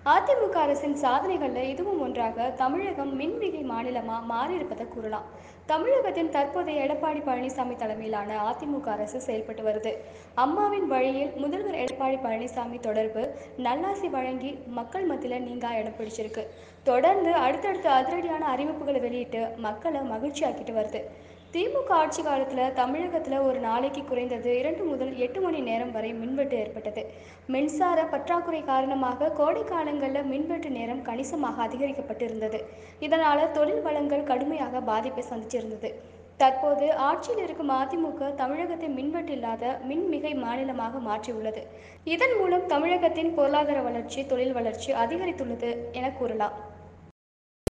அதிமுக அரசின் சாதனைகளில் இதுவும் ஒன்றாக தமிழகம் மின்மிகை மாநிலமா மாறியிருப்பதை கூறலாம் தமிழகத்தின் தற்போதைய எடப்பாடி பழனிசாமி தலைமையிலான அதிமுக அரசு செயல்பட்டு வருது அம்மாவின் வழியில் முதல்வர் எடப்பாடி பழனிசாமி தொடர்பு நல்லாசி வழங்கி மக்கள் மத்தியில் நீங்கா இடம் பிடிச்சிருக்கு தொடர்ந்து அடுத்தடுத்த அதிரடியான அறிவிப்புகளை வெளியிட்டு மக்களை மகிழ்ச்சியாக்கிட்டு வருது திமுக ஆட்சி காலத்தில் தமிழகத்தில் ஒரு நாளைக்கு குறைந்தது இரண்டு முதல் எட்டு மணி நேரம் வரை மின்வெட்டு ஏற்பட்டது மின்சார பற்றாக்குறை காரணமாக கோடை காலங்களில் மின்வெட்டு நேரம் கணிசமாக அதிகரிக்கப்பட்டிருந்தது இதனால் தொழில் வளங்கள் கடுமையாக பாதிப்பை சந்திச்சிருந்தது தற்போது ஆட்சியில் இருக்கும் அதிமுக தமிழகத்தை மின்வெட்டு இல்லாத மின்மிகை மாநிலமாக மாற்றியுள்ளது இதன் மூலம் தமிழகத்தின் பொருளாதார வளர்ச்சி தொழில் வளர்ச்சி அதிகரித்துள்ளது என கூறலாம்